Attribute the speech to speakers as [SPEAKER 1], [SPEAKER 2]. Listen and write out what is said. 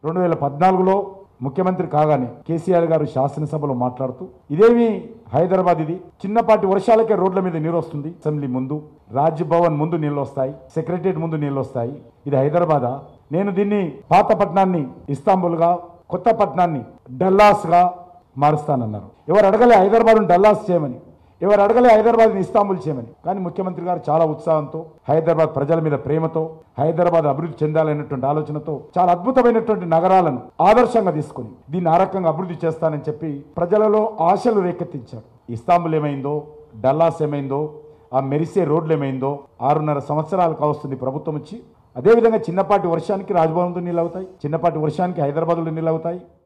[SPEAKER 1] రెండు వేల పద్నాలుగులో ముఖ్యమంత్రి కాగానే కేసీఆర్ గారు శాసనసభలో మాట్లాడుతూ ఇదేమి హైదరాబాద్ ఇది చిన్నపాటి వర్షాలకే రోడ్ల మీద నీరు వస్తుంది అసెంబ్లీ ముందు రాజ్ భవన్ ముందు నీళ్ళు వస్తాయి సెక్రటరియట్ ముందు నీళ్ళు వస్తాయి ఇది హైదరాబాదా నేను దీన్ని పాత పట్టణాన్ని ఇస్తాంబుల్గా కొత్త పట్టణాన్ని డల్లాస్గా మారుస్తానన్నారు ఎవరు అడగలే హైదరాబాద్ డల్లాస్ చేయమని ఎవరు అడగలే హైదరాబాద్ని ఇస్తాంబుల్ చేయమని కానీ ముఖ్యమంత్రి గారు చాలా ఉత్సాహంతో హైదరాబాద్ ప్రజల మీద ప్రేమతో హైదరాబాద్ అభివృద్ధి చెందాలనేటువంటి ఆలోచనతో చాలా అద్భుతమైనటువంటి నగరాలను ఆదర్శంగా తీసుకొని దీన్ని ఆ రకంగా అభివృద్ధి చేస్తానని చెప్పి ప్రజలలో ఆశలు రేకెత్తించారు ఇస్తాంబుల్ ఏమైందో డల్లాస్ ఏమైందో ఆ మెరిసే రోడ్లు ఏమైందో ఆరున్నర సంవత్సరాలు కావస్తుంది ప్రభుత్వం వచ్చి అదేవిధంగా చిన్నపాటి వర్షానికి రాజ్భవన్తో నీళ్ళు అవుతాయి చిన్నపాటి వర్షానికి హైదరాబాద్లో నీళ్ళు అవుతాయి